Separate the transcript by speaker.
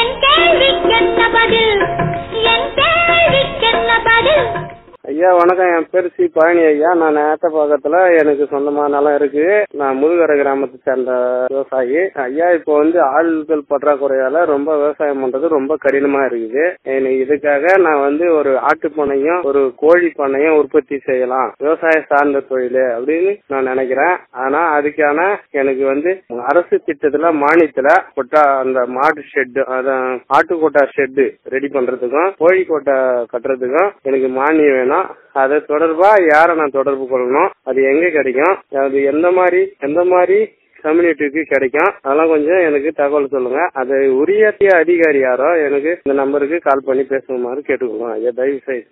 Speaker 1: என் கேள்விக்கென்ன பதில் என் கேள்விக்கென்ன பதில்
Speaker 2: ஐயா வணக்கம் என் பேர் சி பழனி ஐயா நான் பக்கத்துல எனக்கு சொந்தமா நிலம் இருக்கு நான் முதுகரை கிராமத்தை சேர்ந்த விவசாயி ஐயா இப்போ வந்து ஆள்கள் பற்றாக்குறையால ரொம்ப விவசாயம் பண்றது ரொம்ப கடினமா இருக்குது எனக்கு இதுக்காக நான் வந்து ஒரு ஆட்டு பண்ணையும் ஒரு கோழி பண்ணையும் உற்பத்தி செய்யலாம் விவசாய சார்ந்த தொழில் அப்படின்னு நான் நினைக்கிறேன் ஆனா அதுக்கான எனக்கு வந்து அரசு திட்டத்துல மானியத்துல கொட்டா அந்த மாடு ஷெட் அதான் ஆட்டு கொட்டா ஷெட் ரெடி பண்றதுக்கும் கோழி கொட்டை கட்டுறதுக்கும் எனக்கு மானியம் வேணும் அது தொடர்பா யாரை நான் தொடர்பு கொள்ளணும் அது எங்க கிடைக்கும் அது எந்த மாதிரி எந்த மாதிரி கம்யூனிட்டிக்கு கிடைக்கும் அதெல்லாம் கொஞ்சம் எனக்கு தகவல் சொல்லுங்க அது உரிய அதிகாரி யாரோ எனக்கு இந்த நம்பருக்கு கால் பண்ணி பேசுமாறு கேட்டுக்கணும் ஐயா தயவு செய்து